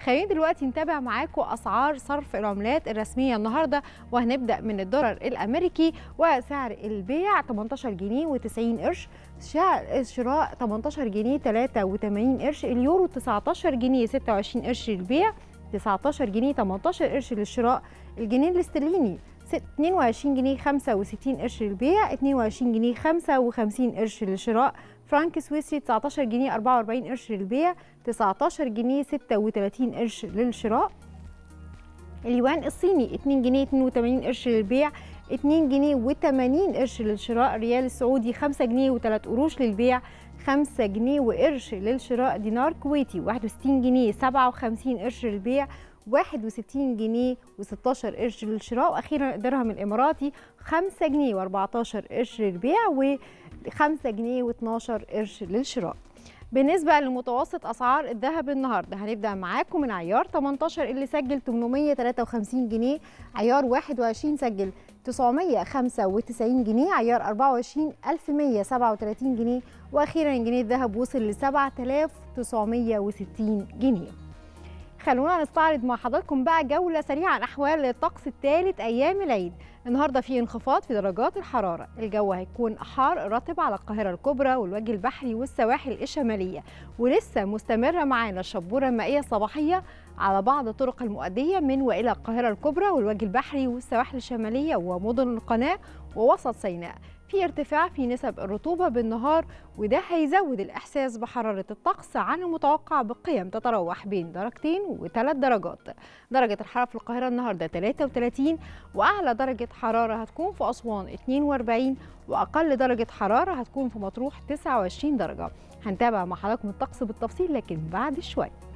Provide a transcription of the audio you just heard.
خلينا دلوقتي نتابع معاكم اسعار صرف العملات الرسميه النهارده وهنبدا من الدولار الامريكي وسعر البيع 18 جنيه و90 قرش سعر الشراء 18 جنيه 83 قرش اليورو 19 جنيه 26 قرش للبيع 19 جنيه 18 قرش للشراء الجنيه الاسترليني 22 جنيه 65 قرش للبيع 22 جنيه 55 قرش للشراء فرانك سويسري 19 جنيه 44 قرش للبيع 19 جنيه 36 قرش للشراء اليوان الصيني 2 جنيه 82 قرش للبيع 2 جنيه و80 قرش للشراء الريال السعودي 5 جنيه و3 قروش للبيع 5 جنيه وقرش للشراء دينار كويتي 61 جنيه 57 قرش للبيع 61 جنيه و16 قرش للشراء واخيرا الدرهم الاماراتي 5 جنيه و14 قرش للبيع و5 جنيه و12 قرش للشراء بالنسبة لمتوسط أسعار الذهب النهاردة هنبدأ معاكم من عيار 18 اللي سجل 853 جنيه عيار 21 سجل 995 جنيه عيار 24 1137 جنيه وأخيرا جنيه الذهب وصل ل 7960 جنيه خلونا نستعرض مع حضراتكم بقى جولة سريعة عن أحوال الطقس الثالث أيام العيد النهاردة في انخفاض في درجات الحرارة الجو هيكون حار رطب على القاهرة الكبرى والوجه البحري والسواحل الشمالية ولسه مستمرة معانا الشبورة المائية الصباحية على بعض الطرق المؤدية من وإلى القاهرة الكبرى والوجه البحري والسواحل الشمالية ومدن القناة ووسط سيناء في ارتفاع في نسب الرطوبة بالنهار وده هيزود الإحساس بحرارة الطقس عن المتوقع بقيم تتراوح بين درجتين وثلاث درجات درجة الحرارة في القاهرة النهاردة 33 وأعلى درجة حرارة هتكون في أسوان 42 وأقل درجة حرارة هتكون في مطروح 29 درجة هنتابع مع حضراتكم الطقس بالتفصيل لكن بعد شوية